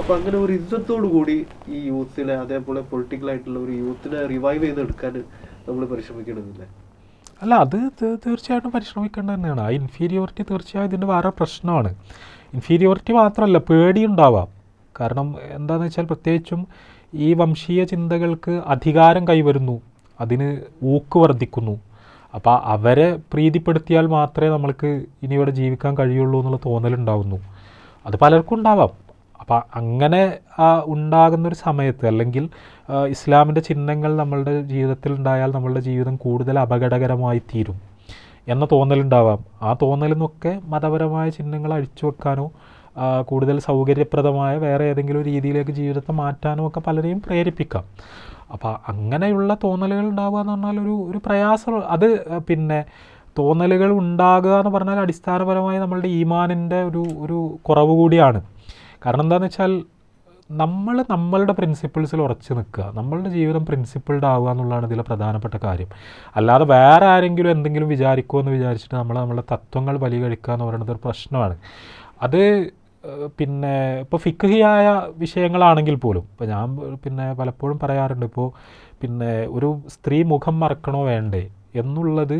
അപ്പൊ അങ്ങനെ ഒരു ഇജ്ജത്തോടു കൂടി ഈ യൂത്തിനെ അതേപോലെ പൊളിറ്റിക്കൽ ആയിട്ടുള്ള ഒരു യൂത്തിനെ റിവൈവ് ചെയ്തെടുക്കാൻ നമ്മൾ പരിശ്രമിക്കണമെന്നില്ലേ അല്ല അത് തീ- തീർച്ചയായിട്ടും പരിശ്രമിക്കേണ്ടത് തന്നെയാണ് ആ ഇൻഫീരിയോറിറ്റി തീർച്ചയായും ഇതിൻ്റെ വേറെ പ്രശ്നമാണ് ഇൻഫീരിയോറിറ്റി മാത്രമല്ല പേടിയുണ്ടാവാം കാരണം എന്താണെന്ന് വെച്ചാൽ പ്രത്യേകിച്ചും ഈ വംശീയ ചിന്തകൾക്ക് അധികാരം കൈവരുന്നു അതിന് ഊക്ക് വർദ്ധിക്കുന്നു അപ്പോൾ അവരെ പ്രീതിപ്പെടുത്തിയാൽ മാത്രമേ നമ്മൾക്ക് ഇനി ഇവിടെ ജീവിക്കാൻ കഴിയുള്ളൂ എന്നുള്ള തോന്നലുണ്ടാവുന്നു അത് പലർക്കും ഉണ്ടാവാം അപ്പം അങ്ങനെ ആ, ഉണ്ടാകുന്നൊരു സമയത്ത് അല്ലെങ്കിൽ ആ, ഇസ്ലാമിൻ്റെ ചിഹ്നങ്ങൾ നമ്മളുടെ ജീവിതത്തിൽ ഉണ്ടായാൽ നമ്മളുടെ ജീവിതം കൂടുതൽ അപകടകരമായി തീരും എന്ന തോന്നലുണ്ടാവാം ആ തോന്നലിൽ നിന്നൊക്കെ മതപരമായ ചിഹ്നങ്ങൾ അഴിച്ചു വെക്കാനോ ആ, കൂടുതൽ സൗകര്യപ്രദമായ വേറെ ഏതെങ്കിലും രീതിയിലേക്ക് ജീവിതത്തെ മാറ്റാനോ ഒക്കെ പലരെയും പ്രേരിപ്പിക്കാം അപ്പോൾ അങ്ങനെയുള്ള തോന്നലുകൾ ഉണ്ടാവുക എന്ന് പറഞ്ഞാൽ ഒരു ഒരു പ്രയാസം അത് ആ, പിന്നെ തോന്നലുകൾ ഉണ്ടാകുക എന്ന് പറഞ്ഞാൽ അടിസ്ഥാനപരമായി നമ്മളുടെ ഈമാനിൻ്റെ ഒരു ഒരു കുറവ് കൂടിയാണ് കാരണം എന്താണെന്ന് വെച്ചാൽ നമ്മൾ നമ്മളുടെ പ്രിൻസിപ്പിൾസിൽ ഉറച്ചു നിൽക്കുക നമ്മളുടെ ജീവിതം പ്രിൻസിപ്പിൾഡ് ആവുക എന്നുള്ളതാണ് ഇതിലെ പ്രധാനപ്പെട്ട കാര്യം അല്ലാതെ വേറെ ആരെങ്കിലും എന്തെങ്കിലും വിചാരിക്കുമോ എന്ന് വിചാരിച്ചിട്ട് നമ്മൾ നമ്മളുടെ തത്വങ്ങൾ ബലി കഴിക്കുക എന്ന് പറയുന്നത് ഒരു പ്രശ്നമാണ് അത് ഏഹ്, പിന്നെ ഇപ്പോൾ ഫിക്ഹിയായ വിഷയങ്ങളാണെങ്കിൽ പോലും ഇപ്പോൾ ഞാൻ പിന്നെ പലപ്പോഴും പറയാറുണ്ട് ഇപ്പോൾ പിന്നെ ഒരു സ്ത്രീ മുഖം മറക്കണോ വേണ്ടേ എന്നുള്ളത്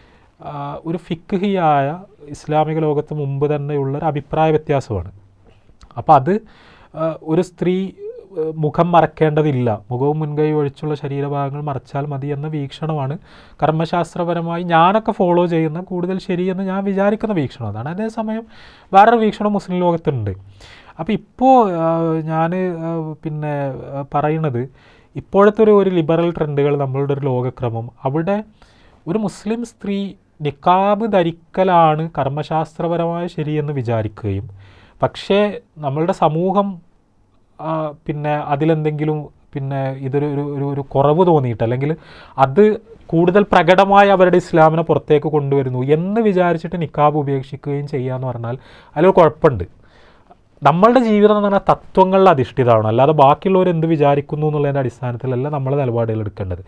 ആ, ഒരു ഫിക്ഹിയായ ഇസ്ലാമിക ലോകത്ത് മുമ്പ് തന്നെയുള്ള ഒരു അഭിപ്രായ വ്യത്യാസമാണ് അപ്പോൾ അത് ആ, ഒരു സ്ത്രീ ആ, മുഖം മറക്കേണ്ടതില്ല മുഖവും മുൻകൈ ഒഴിച്ചുള്ള ശരീരഭാഗങ്ങൾ മറച്ചാൽ മതി എന്ന വീക്ഷണമാണ് കർമ്മശാസ്ത്രപരമായി ഞാനൊക്കെ ഫോളോ ചെയ്യുന്ന കൂടുതൽ ശരിയെന്ന് ഞാൻ വിചാരിക്കുന്ന വീക്ഷണം അതാണ് അതേസമയം വേറൊരു വീക്ഷണം മുസ്ലിം ലോകത്തുണ്ട് അപ്പോൾ ഇപ്പോൾ ഞാൻ പിന്നെ ആ, പറയണത് ഇപ്പോഴത്തെ ഒരു ഒരു ലിബറൽ ട്രെൻഡുകൾ നമ്മളുടെ ഒരു ലോകക്രമം അവിടെ ഒരു മുസ്ലിം സ്ത്രീ നിക്കാബ് ധരിക്കലാണ് കർമ്മശാസ്ത്രപരമായ ശരിയെന്ന് വിചാരിക്കുകയും പക്ഷേ നമ്മളുടെ സമൂഹം ആ, പിന്നെ അതിലെന്തെങ്കിലും പിന്നെ ഇതൊരു ഒരു ഒരു ഒരു കുറവ് തോന്നിയിട്ട് അല്ലെങ്കിൽ അത് കൂടുതൽ പ്രകടമായി അവരുടെ ഇസ്ലാമിനെ പുറത്തേക്ക് കൊണ്ടുവരുന്നു എന്ന് വിചാരിച്ചിട്ട് നിക്കാബ് ഉപേക്ഷിക്കുകയും ചെയ്യാന്ന് പറഞ്ഞാൽ അതിലൊരു കുഴപ്പമുണ്ട് നമ്മളുടെ ജീവിതം എന്ന് പറഞ്ഞാൽ തത്വങ്ങളിൽ അധിഷ്ഠിതമാണ് അല്ലാതെ ബാക്കിയുള്ളവർ എന്ത് വിചാരിക്കുന്നു എന്നുള്ളതിൻ്റെ അടിസ്ഥാനത്തിലല്ല നമ്മൾ നിലപാടുകൾ എടുക്കേണ്ടത്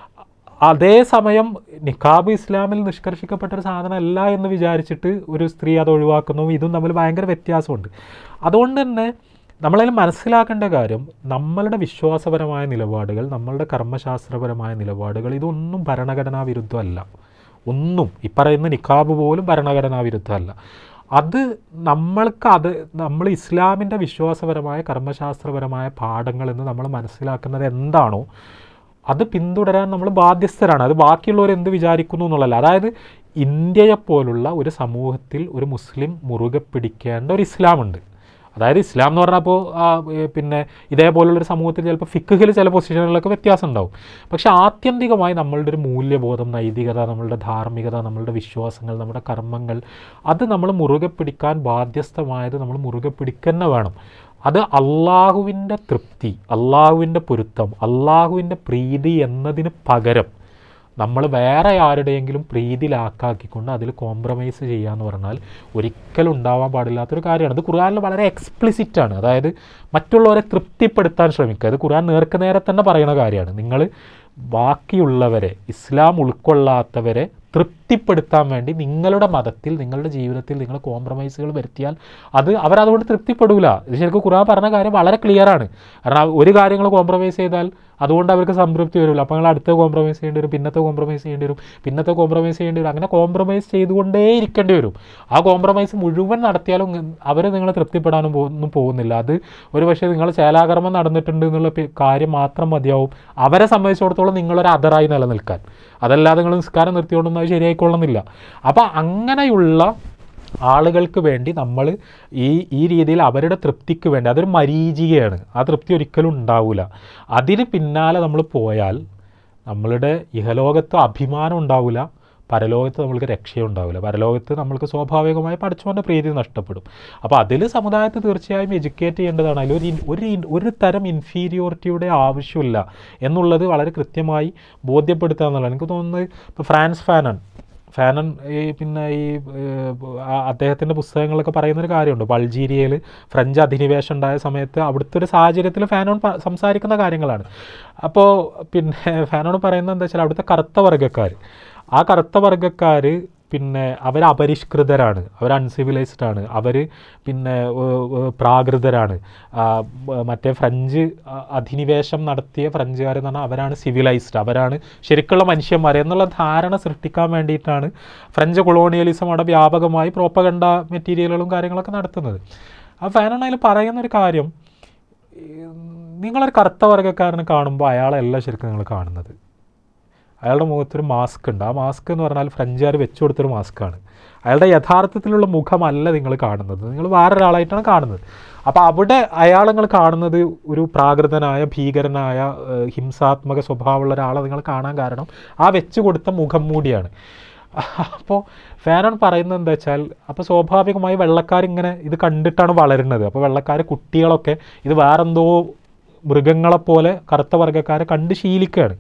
അതേസമയം നിക്കാബ് ഇസ്ലാമിൽ നിഷ്കർഷിക്കപ്പെട്ട ഒരു സാധനമല്ല എന്ന് വിചാരിച്ചിട്ട് ഒരു സ്ത്രീ അത് ഒഴിവാക്കുന്നു ഇതും തമ്മിൽ ഭയങ്കര വ്യത്യാസമുണ്ട് അതുകൊണ്ട് തന്നെ നമ്മളതിൽ മനസ്സിലാക്കേണ്ട കാര്യം നമ്മളുടെ വിശ്വാസപരമായ നിലപാടുകൾ നമ്മളുടെ കർമ്മശാസ്ത്രപരമായ നിലപാടുകൾ ഇതൊന്നും ഭരണഘടനാ വിരുദ്ധമല്ല ഒന്നും ഈ പറയുന്ന നിക്കാബ് പോലും ഭരണഘടനാ വിരുദ്ധമല്ല അത് നമ്മൾക്ക് അത് നമ്മൾ ഇസ്ലാമിൻ്റെ വിശ്വാസപരമായ കർമ്മശാസ്ത്രപരമായ പാഠങ്ങൾ എന്ന് നമ്മൾ മനസ്സിലാക്കുന്നത് എന്താണോ അത് പിന്തുടരാൻ നമ്മൾ ബാധ്യസ്ഥരാണ് അത് ബാക്കിയുള്ളവർ എന്ത് വിചാരിക്കുന്നു എന്നുള്ളതല്ല അതായത് ഇന്ത്യയെപ്പോലുള്ള ഒരു സമൂഹത്തിൽ ഒരു മുസ്ലിം മുറുകെ പിടിക്കേണ്ട ഒരു ഇസ്ലാമുണ്ട് അതായത് ഇസ്ലാം എന്ന് പറഞ്ഞപ്പോൾ പിന്നെ ഇതേപോലുള്ളൊരു സമൂഹത്തിൽ ചിലപ്പോൾ ഫിക്കുഹിൽ ചില പൊസിഷനുകളിലൊക്കെ വ്യത്യാസം ഉണ്ടാവും പക്ഷേ ആത്യന്തികമായി നമ്മളുടെ ഒരു മൂല്യബോധം നൈതികത നമ്മളുടെ ധാർമ്മികത നമ്മളുടെ വിശ്വാസങ്ങൾ നമ്മുടെ കർമ്മങ്ങൾ അത് നമ്മൾ മുറുകെ പിടിക്കാൻ ബാധ്യസ്ഥമായത് നമ്മൾ മുറുകെ പിടിക്കുന്ന വേണം അത് അള്ളാഹുവിൻ്റെ തൃപ്തി അള്ളാഹുവിൻ്റെ പൊരുത്തം അള്ളാഹുവിൻ്റെ പ്രീതി എന്നതിന് പകരം നമ്മൾ വേറെ ആരുടെയെങ്കിലും പ്രീതിയിലാക്കാക്കിക്കൊണ്ട് അതിൽ കോംപ്രമൈസ് ചെയ്യുക എന്ന് പറഞ്ഞാൽ ഒരിക്കലും ഉണ്ടാവാൻ പാടില്ലാത്തൊരു കാര്യമാണ് ഇത് ഖുർആനിൽ വളരെ എക്സ്പ്ലിസിറ്റ് ആണ് അതായത് മറ്റുള്ളവരെ തൃപ്തിപ്പെടുത്താൻ ശ്രമിക്കുക ഇത് ഖുർആൻ നേർക്ക് നേരെ തന്നെ പറയുന്ന കാര്യമാണ് നിങ്ങൾ ബാക്കിയുള്ളവരെ ഇസ്ലാം ഉൾക്കൊള്ളാത്തവരെ തൃപ്തിപ്പെടുത്താൻ വേണ്ടി നിങ്ങളുടെ മതത്തിൽ നിങ്ങളുടെ ജീവിതത്തിൽ നിങ്ങൾ കോംപ്രമൈസുകൾ വരുത്തിയാൽ അത് അവരതുകൊണ്ട് തൃപ്തിപ്പെടൂല ഇത് ശരിക്കും ഖുർആൻ പറഞ്ഞ കാര്യം വളരെ ക്ലിയർ ആണ് കാരണം ഒരു കാര്യങ്ങൾ കോംപ്രമൈസ് ചെയ്താൽ അതുകൊണ്ട് അവർക്ക് സംതൃപ്തി വരില്ല അപ്പോൾ നിങ്ങൾ അടുത്ത കോംപ്രമൈസ് ചെയ്യേണ്ടി വരും പിന്നത്തെ കോംപ്രമൈസ് ചെയ്യേണ്ടി വരും പിന്നത്തെ കോംപ്രമൈസ് ചെയ്യേണ്ടി വരും അങ്ങനെ കോംപ്രമൈസ് ചെയ്തുകൊണ്ടേ ഇരിക്കേണ്ടി വരും ആ കോംപ്രമൈസ് മുഴുവൻ നടത്തിയാലും അവർ നിങ്ങളെ തൃപ്തിപ്പെടാനും പോ- ഒന്നും പോകുന്നില്ല അത് ഒരു പക്ഷേ നിങ്ങൾ ചേലാകർമ്മം നടന്നിട്ടുണ്ട് എന്നുള്ള പി- കാര്യം മാത്രം മതിയാവും അവരെ സംബന്ധിച്ചിടത്തോളം നിങ്ങളൊരു അതറായി നിലനിൽക്കാൻ അതല്ലാതെ നിങ്ങൾ നിസ്കാരം നിർത്തിക്കൊണ്ടൊന്നും അത് ശരിയായിക്കൊള്ളുന്നില്ല അപ്പോൾ അങ്ങനെയുള്ള ആളുകൾക്ക് വേണ്ടി നമ്മൾ ഈ ഈ രീതിയിൽ അവരുടെ തൃപ്തിക്ക് വേണ്ടി അതൊരു മരീചികയാണ് ആ തൃപ്തി ഒരിക്കലും ഉണ്ടാവില്ല അതിന് പിന്നാലെ നമ്മൾ പോയാൽ നമ്മളുടെ ഇഹലോകത്ത് അഭിമാനം ഉണ്ടാവില്ല പരലോകത്ത് നമ്മൾക്ക് രക്ഷയുണ്ടാവില്ല പരലോകത്ത് നമ്മൾക്ക് സ്വാഭാവികമായി പഠിച്ചുകൊണ്ട് പ്രീതി നഷ്ടപ്പെടും അപ്പോൾ അതിൽ സമുദായത്തെ തീർച്ചയായും എഡ്യൂക്കേറ്റ് ചെയ്യേണ്ടതാണ് അതിൽ ഒരു ഇൻ- ഒരു ഇൻ- ഒരു തരം ഇൻഫീരിയോറിറ്റിയുടെ ആവശ്യമില്ല എന്നുള്ളത് വളരെ കൃത്യമായി ബോധ്യപ്പെടുത്തുക എന്നുള്ളതാണ് എനിക്ക് തോന്നുന്നത് ഇപ്പോൾ ഫ്രാൻസ് ഫാനൻ ഫാനൻ ഈ പിന്നെ ഈ അദ്ദേഹത്തിൻ്റെ പുസ്തകങ്ങളൊക്കെ പറയുന്നൊരു കാര്യമുണ്ട് ഇപ്പോൾ അൾജീരിയയിൽ ഫ്രഞ്ച് അധിനിവേശം ഉണ്ടായ സമയത്ത് അവിടുത്തെ ഒരു സാഹചര്യത്തിൽ ഫാനോൺ പ- സംസാരിക്കുന്ന കാര്യങ്ങളാണ് അപ്പോൾ പിന്നെ ഫാനോൺ പറയുന്നത് എന്താ വെച്ചാൽ അവിടുത്തെ കറുത്ത വർഗ്ഗക്കാർ ആ കറുത്ത വർഗ്ഗക്കാർ പിന്നെ അവർ അപരിഷ്കൃതരാണ് അവർ അൺസിവിലൈസ്ഡ് ആണ് അവർ പിന്നെ ഏഹ്, ഏഹ്, പ്രാകൃതരാണ് ആ, മ- മറ്റേ ഫ്രഞ്ച് അ- അധിനിവേശം നടത്തിയ ഫ്രഞ്ചുകാർ എന്ന് പറഞ്ഞാൽ അവരാണ് സിവിലൈസ്ഡ് അവരാണ് ശരിക്കുള്ള മനുഷ്യന്മാർ എന്നുള്ള ധാരണ സൃഷ്ടിക്കാൻ വേണ്ടിയിട്ടാണ് ഫ്രഞ്ച് കൊളോണിയലിസം അവിടെ വ്യാപകമായി പ്രോപ്പഗണ്ട മെറ്റീരിയലുകളും കാര്യങ്ങളൊക്കെ നടത്തുന്നത് ആ ഫാനാണെങ്കിൽ പറയുന്ന ഒരു കാര്യം ഈ നിങ്ങളൊരു കറുത്ത വർഗ്ഗക്കാരനെ കാണുമ്പോൾ അയാളെല്ലാം ശരിക്കും നിങ്ങൾ കാണുന്നത് അയാളുടെ മുഖത്തൊരു മാസ്ക് ഉണ്ട് ആ മാസ്ക് എന്ന് പറഞ്ഞാൽ ഫ്രഞ്ചുകാർ വെച്ചു കൊടുത്തൊരു മാസ്കാണ് അയാളുടെ യഥാർത്ഥത്തിലുള്ള മുഖമല്ല നിങ്ങൾ കാണുന്നത് നിങ്ങൾ വേറൊരാളായിട്ടാണ് കാണുന്നത് അപ്പോൾ അവിടെ അയാൾ നിങ്ങൾ കാണുന്നത് ഒരു പ്രാകൃതനായ ഭീകരനായ ഏഹ്, ഹിംസാത്മക സ്വഭാവമുള്ള ഒരാളെ നിങ്ങൾ കാണാൻ കാരണം ആ വെച്ച് കൊടുത്ത മുഖം മൂടിയാണ് അപ്പോൾ ഫാനോൺ പറയുന്നത് എന്താ വെച്ചാൽ അപ്പോൾ സ്വാഭാവികമായി വെള്ളക്കാരിങ്ങനെ ഇത് കണ്ടിട്ടാണ് വളരുന്നത് അപ്പോൾ വെള്ളക്കാർ കുട്ടികളൊക്കെ ഇത് വേറെന്തോ മൃഗങ്ങളെപ്പോലെ കറുത്ത വർഗ്ഗക്കാരെ കണ്ട് ശീലിക്കുകയാണ്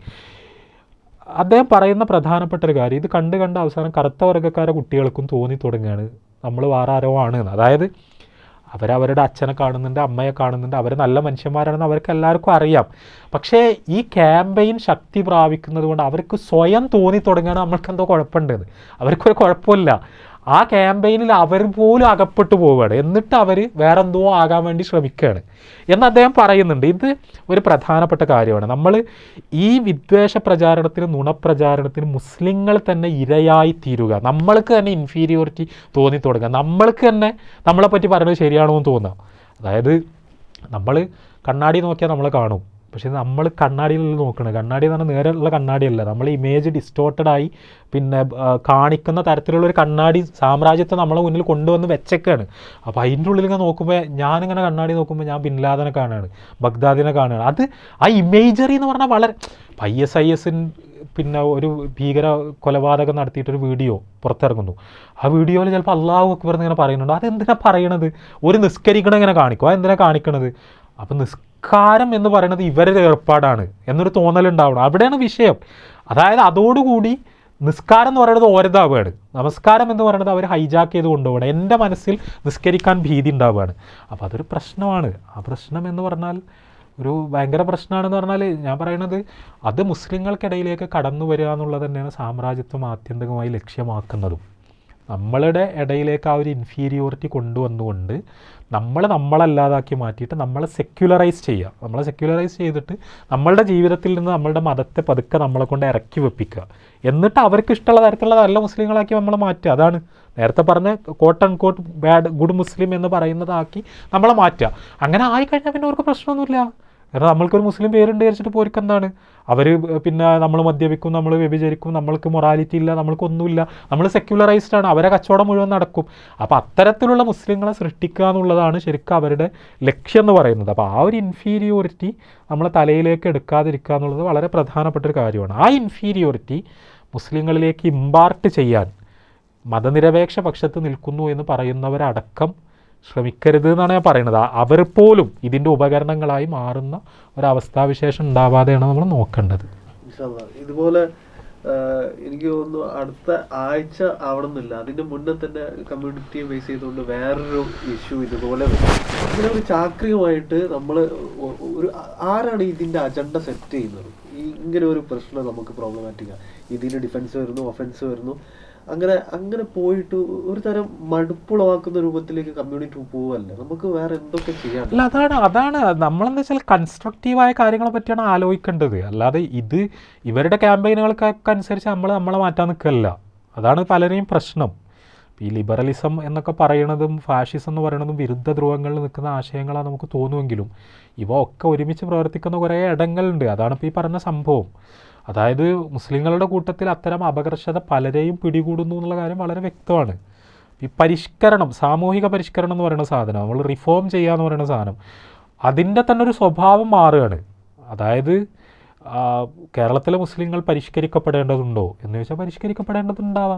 അദ്ദേഹം പറയുന്ന പ്രധാനപ്പെട്ട ഒരു കാര്യം ഇത് കണ്ട് കണ്ട് അവസാനം കറുത്ത വർഗ്ഗക്കാരെ കുട്ടികൾക്കും തോന്നി തുടങ്ങുകയാണ് നമ്മൾ വേറെ ആരോ ആണ് എന്ന് അതായത് അവരവരുടെ അച്ഛനെ കാണുന്നുണ്ട് അമ്മയെ കാണുന്നുണ്ട് അവർ നല്ല മനുഷ്യന്മാരാണെന്ന് അവർക്ക് എല്ലാവർക്കും അറിയാം പക്ഷേ ഈ ക്യാമ്പയിൻ ശക്തി പ്രാപിക്കുന്നത് കൊണ്ട് അവർക്ക് സ്വയം തോന്നി തുടങ്ങുകയാണ് നമ്മൾക്ക് എന്തോ കുഴപ്പമുണ്ടെന്ന് അവർക്കൊരു കുഴപ്പമില്ല ആ ക്യാമ്പയിനിൽ അവർ പോലും അകപ്പെട്ടു പോവുകയാണ് എന്നിട്ട് അവർ വേറെ എന്തോ ആകാൻ വേണ്ടി ശ്രമിക്കുകയാണ് എന്ന് അദ്ദേഹം പറയുന്നുണ്ട് ഇത് ഒരു പ്രധാനപ്പെട്ട കാര്യമാണ് നമ്മൾ ഈ വിദ്വേഷ പ്രചാരണത്തിന് നുണപ്രചാരണത്തിന് മുസ്ലിങ്ങൾ തന്നെ ഇരയായി തീരുക നമ്മൾക്ക് തന്നെ ഇൻഫീരിയോറിറ്റി തോന്നി തുടങ്ങുക നമ്മൾക്ക് തന്നെ നമ്മളെ പറ്റി പറയുന്നത് ശരിയാണോ എന്ന് തോന്നുക അതായത് നമ്മൾ കണ്ണാടി നോക്കിയാൽ നമ്മൾ കാണും പക്ഷേ നമ്മൾ കണ്ണാടിയിലല്ല നോക്കണത് കണ്ണാടി എന്ന് പറഞ്ഞാൽ നേരെയുള്ള കണ്ണാടിയല്ല നമ്മൾ ഇമേജ് ഡിസ്റ്റോർട്ടഡ് ആയി പിന്നെ ആ, കാണിക്കുന്ന തരത്തിലുള്ള ഒരു കണ്ണാടി സാമ്രാജ്യത്തെ നമ്മളെ മുന്നിൽ കൊണ്ടുവന്ന് വെച്ചേക്കാണ് അപ്പോൾ അതിൻ്റെ ഉള്ളിൽ ഇങ്ങനെ നോക്കുമ്പോൾ ഞാനിങ്ങനെ കണ്ണാടി നോക്കുമ്പോൾ ഞാൻ ബിൻലാദനെ കാണുകയാണ് ബഗ്ദാദിനെ കാണുകയാണ് അത് ആ ഇമേജറി എന്ന് പറഞ്ഞാൽ വളരെ ഐ എസ് ഐ എസിൻ പിന്നെ ഒരു ഭീകര കൊലപാതകം നടത്തിയിട്ടൊരു വീഡിയോ പുറത്തിറങ്ങുന്നു ആ വീഡിയോയിൽ ചിലപ്പോൾ അള്ളാഹു അക്ബർ എന്ന് ഇങ്ങനെ പറയുന്നുണ്ട് അതെന്തിനാ പറയണത് ഒരു നിസ്കരിക്കണം ഇങ്ങനെ കാണിക്കും അതെന്തിനാ കാണിക്കണത് അപ്പം നിസ്കാരം എന്ന് പറയുന്നത് ഇവരുടെ ഏർപ്പാടാണ് എന്നൊരു തോന്നലുണ്ടാവണം അവിടെയാണ് വിഷയം അതായത് അതോടുകൂടി നിസ്കാരം എന്ന് പറയുന്നത് ഓരതാവുകയാണ് നമസ്കാരം എന്ന് പറയുന്നത് അവർ ഹൈജാക്ക് ചെയ്ത് കൊണ്ടുപോകണം എൻ്റെ മനസ്സിൽ നിസ്കരിക്കാൻ ഭീതി ഉണ്ടാവുകയാണ് അപ്പോൾ അതൊരു പ്രശ്നമാണ് ആ പ്രശ്നം എന്ന് പറഞ്ഞാൽ ഒരു ഭയങ്കര പ്രശ്നമാണെന്ന് പറഞ്ഞാൽ ഞാൻ പറയുന്നത് അത് മുസ്ലിങ്ങൾക്കിടയിലേക്ക് കടന്നു വരിക എന്നുള്ളത് തന്നെയാണ് സാമ്രാജ്യത്വം ആത്യന്തികമായി ലക്ഷ്യമാക്കുന്നതും നമ്മളുടെ ഇടയിലേക്ക് ആ ഒരു ഇൻഫീരിയോറിറ്റി കൊണ്ടുവന്നുകൊണ്ട് നമ്മൾ നമ്മളല്ലാതാക്കി മാറ്റിയിട്ട് നമ്മളെ സെക്യുലറൈസ് ചെയ്യുക നമ്മളെ സെക്യുലറൈസ് ചെയ്തിട്ട് നമ്മളുടെ ജീവിതത്തിൽ നിന്ന് നമ്മളുടെ മതത്തെ പതുക്കെ നമ്മളെ കൊണ്ട് ഇറക്കി വെപ്പിക്കുക എന്നിട്ട് അവർക്ക് ഇഷ്ടമുള്ള തരത്തിലുള്ള നല്ല മുസ്ലിങ്ങളാക്കി നമ്മൾ മാറ്റുക അതാണ് നേരത്തെ പറഞ്ഞ കോട്ട് ആൻഡ് കോട്ട് ബാഡ് ഗുഡ് മുസ്ലിം എന്ന് പറയുന്നതാക്കി നമ്മളെ മാറ്റുക അങ്ങനെ ആയിക്കഴിഞ്ഞാൽ പിന്നെ അവർക്ക് പ്രശ്നമൊന്നുമില്ല കാരണം നമ്മൾക്കൊരു മുസ്ലിം പേരുണ്ട് വിചാരിച്ചിട്ട് പോർക്ക് എന്താണ് അവർ പിന്നെ നമ്മൾ മദ്യപിക്കും നമ്മൾ വ്യഭിചരിക്കും നമ്മൾക്ക് മൊറാലിറ്റി ഇല്ല നമ്മൾക്കൊന്നുമില്ല നമ്മൾ സെക്യുലറൈസ്ഡ് ആണ് അവരെ കച്ചവടം മുഴുവൻ നടക്കും അപ്പോൾ അത്തരത്തിലുള്ള മുസ്ലിങ്ങളെ സൃഷ്ടിക്കുക എന്നുള്ളതാണ് ശരിക്കും അവരുടെ ലക്ഷ്യം എന്ന് പറയുന്നത് അപ്പോൾ ആ ഒരു ഇൻഫീരിയോറിറ്റി നമ്മളെ തലയിലേക്ക് എടുക്കാതിരിക്കുക എന്നുള്ളത് വളരെ പ്രധാനപ്പെട്ട ഒരു കാര്യമാണ് ആ ഇൻഫീരിയോറിറ്റി മുസ്ലിങ്ങളിലേക്ക് ഇമ്പാർട്ട് ചെയ്യാൻ മതനിരപേക്ഷ പക്ഷത്ത് നിൽക്കുന്നു എന്ന് പറയുന്നവരടക്കം ശ്രമിക്കരുത് എന്നാണ് ഞാൻ പറയുന്നത് ആ- അവർ പോലും ഇതിൻ്റെ ഉപകരണങ്ങളായി മാറുന്ന ഒരവസ്ഥാവിശേഷം ഉണ്ടാവാതെയാണ് നമ്മൾ നോക്കേണ്ടത് ഇൻഷാല്ലാ. ഇതുപോലെ ആഹ്, എനിക്ക് തോന്നുന്നു അടുത്ത ആഴ്ച ആവണമെന്നില്ല അതിന്റെ മുന്നേ തന്നെ കമ്മ്യൂണിറ്റിയെ ബേസ് ചെയ്തുകൊണ്ട് വേറൊരു ഇഷ്യൂ ഇതുപോലെ വരും ഇങ്ങനെ ഒരു ചാക്രികമായിട്ട് നമ്മൾ ഒരു ആരാണ് ഇതിന്റെ അജണ്ട സെറ്റ് ചെയ്യുന്നത് ഈ ഇങ്ങനെ ഒരു പ്രശ്നം നമുക്ക് പ്രോബ്ലമാറ്റിക്കാണ് ഇതിന് ഡിഫൻസ് വരുന്നു ഒഫൻസ് വരുന്നു അങ്ങനെ അങ്ങനെ പോയിട്ട് ഒരു തരം മടുപ്പുളവാക്കുന്ന രൂപത്തിലേക്ക് കമ്മ്യൂണിറ്റി പോവല്ലേ നമുക്ക് വേറെ എന്തൊക്കെ ചെയ്യാൻ അല്ല അതാണ് അതാണ് നമ്മളെന്താ വെച്ചാൽ കൺസ്ട്രക്റ്റീവായ കാര്യങ്ങളെ പറ്റിയാണ് ആലോചിക്കേണ്ടത് അല്ലാതെ ഇത് ഇവരുടെ ക്യാമ്പയിനുകൾക്കൊക്കെ അനുസരിച്ച് നമ്മൾ നമ്മളെ മാറ്റാൻ നിൽക്കല്ല അതാണ് പലരെയും പ്രശ്നം ഈ ലിബറലിസം എന്നൊക്കെ പറയണതും ഫാഷിസം എന്ന് പറയുന്നതും വിരുദ്ധ ധ്രുവങ്ങളിൽ നിൽക്കുന്ന ആശയങ്ങളാണ് നമുക്ക് തോന്നുമെങ്കിലും ഇവ ഒക്കെ ഒരുമിച്ച് പ്രവർത്തിക്കുന്ന കുറേ ഇടങ്ങളുണ്ട് അതാണ് ഇപ്പോൾ ഈ പറഞ്ഞ സംഭവം അതായത് മുസ്ലിങ്ങളുടെ കൂട്ടത്തിൽ അത്തരം അപകർഷത പലരെയും പിടികൂടുന്നു എന്നുള്ള കാര്യം വളരെ വ്യക്തമാണ് ഈ പരിഷ്കരണം സാമൂഹിക പരിഷ്കരണം എന്ന് പറയുന്ന സാധനം നമ്മൾ റിഫോം ചെയ്യുക എന്ന് പറയുന്ന സാധനം അതിൻ്റെ തന്നെ ഒരു സ്വഭാവം മാറുകയാണ് അതായത് ആ, കേരളത്തിലെ മുസ്ലിങ്ങൾ പരിഷ്കരിക്കപ്പെടേണ്ടതുണ്ടോ എന്ന് ചോദിച്ചാൽ പരിഷ്കരിക്കപ്പെടേണ്ടതുണ്ടാവാം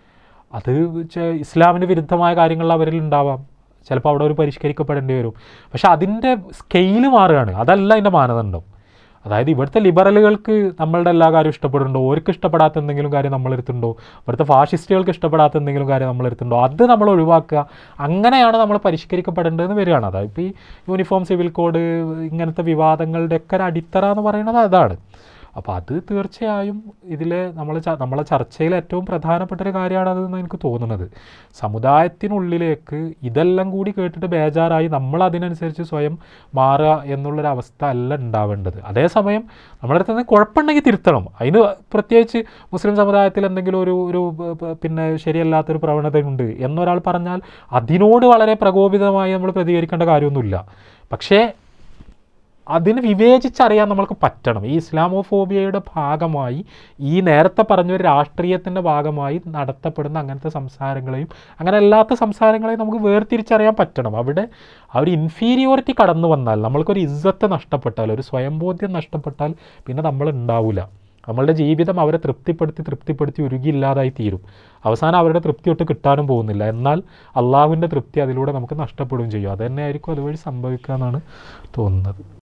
അത് ചെ- ഇസ്ലാമിന് വിരുദ്ധമായ കാര്യങ്ങൾ അവരിൽ ഉണ്ടാവാം ചിലപ്പോൾ അവിടെ ഒരു പരിഷ്കരിക്കപ്പെടേണ്ടി വരും പക്ഷെ അതിൻ്റെ സ്കെയില് മാറുകയാണ് അതല്ല അതിൻ്റെ മാനദണ്ഡം അതായത് ഇവിടുത്തെ ലിബറലുകൾക്ക് നമ്മളുടെ എല്ലാ കാര്യവും ഇഷ്ടപ്പെടുന്നുണ്ടോ ഓർക്ക് ഇഷ്ടപ്പെടാത്ത എന്തെങ്കിലും കാര്യം നമ്മളെടുത്തുണ്ടോ ഇവിടുത്തെ ഫാഷിസ്റ്റുകൾക്ക് ഇഷ്ടപ്പെടാത്ത എന്തെങ്കിലും കാര്യം നമ്മളെടുത്തുണ്ടോ അത് നമ്മൾ ഒഴിവാക്കുക അങ്ങനെയാണ് നമ്മൾ പരിഷ്കരിക്കപ്പെടേണ്ടതെന്ന് വരികയാണ് അതായത് ഇപ്പോൾ ഈ യൂണിഫോം സിവിൽ കോഡ് ഇങ്ങനത്തെ വിവാദങ്ങളുടെ ഒക്കെ ഒരു അടിത്തറ എന്ന് പറയുന്നത് അതാണ് അപ്പോൾ അത് തീർച്ചയായും ഇതിൽ നമ്മൾ നമ്മളെ ചർച്ചയിൽ ഏറ്റവും പ്രധാനപ്പെട്ട ഒരു കാര്യമാണതെന്ന് എനിക്ക് തോന്നുന്നത് സമുദായത്തിനുള്ളിലേക്ക് ഇതെല്ലാം കൂടി കേട്ടിട്ട് ബേജാറായി നമ്മൾ അതിനനുസരിച്ച് സ്വയം മാറുക എന്നുള്ളൊരവസ്ഥ അല്ല ഉണ്ടാവേണ്ടത് അതേസമയം നമ്മുടെ അടുത്ത് നിന്ന് കുഴപ്പമുണ്ടെങ്കിൽ തിരുത്തണം അതിന് പ്രത്യേകിച്ച് മുസ്ലിം സമുദായത്തിൽ എന്തെങ്കിലും ഒരു ഒരു പ- പ- പിന്നെ ശരിയല്ലാത്തൊരു പ്രവണതയുണ്ട് എന്നൊരാൾ പറഞ്ഞാൽ അതിനോട് വളരെ പ്രകോപിതമായി നമ്മൾ പ്രതികരിക്കേണ്ട കാര്യമൊന്നുമില്ല പക്ഷേ അതിന് വിവേചിച്ചറിയാൻ നമ്മൾക്ക് പറ്റണം ഈ ഇസ്ലാമോഫോബിയയുടെ ഭാഗമായി ഈ നേരത്തെ പറഞ്ഞ ഒരു രാഷ്ട്രീയത്തിൻ്റെ ഭാഗമായി നടത്തപ്പെടുന്ന അങ്ങനത്തെ സംസാരങ്ങളെയും അങ്ങനെ അല്ലാത്ത സംസാരങ്ങളെയും നമുക്ക് വേർതിരിച്ചറിയാൻ പറ്റണം അവിടെ ആ ഒരു ഇൻഫീരിയോറിറ്റി കടന്നു വന്നാൽ നമ്മൾക്കൊരു ഇജ്ജത്ത് നഷ്ടപ്പെട്ടാൽ ഒരു സ്വയംബോധ്യം നഷ്ടപ്പെട്ടാൽ പിന്നെ നമ്മൾ ഉണ്ടാവില്ല നമ്മളുടെ ജീവിതം അവരെ തൃപ്തിപ്പെടുത്തി തൃപ്തിപ്പെടുത്തി ഉരുകിയില്ലാതായി തീരും അവസാനം അവരുടെ തൃപ്തി ഒട്ട് കിട്ടാനും പോകുന്നില്ല എന്നാൽ അള്ളാഹുവിൻ്റെ തൃപ്തി അതിലൂടെ നമുക്ക് നഷ്ടപ്പെടുകയും ചെയ്യും അത് തന്നെയായിരിക്കും അതുവഴി സംഭവിക്കുക എന്നാണ് തോന്നുന്നത്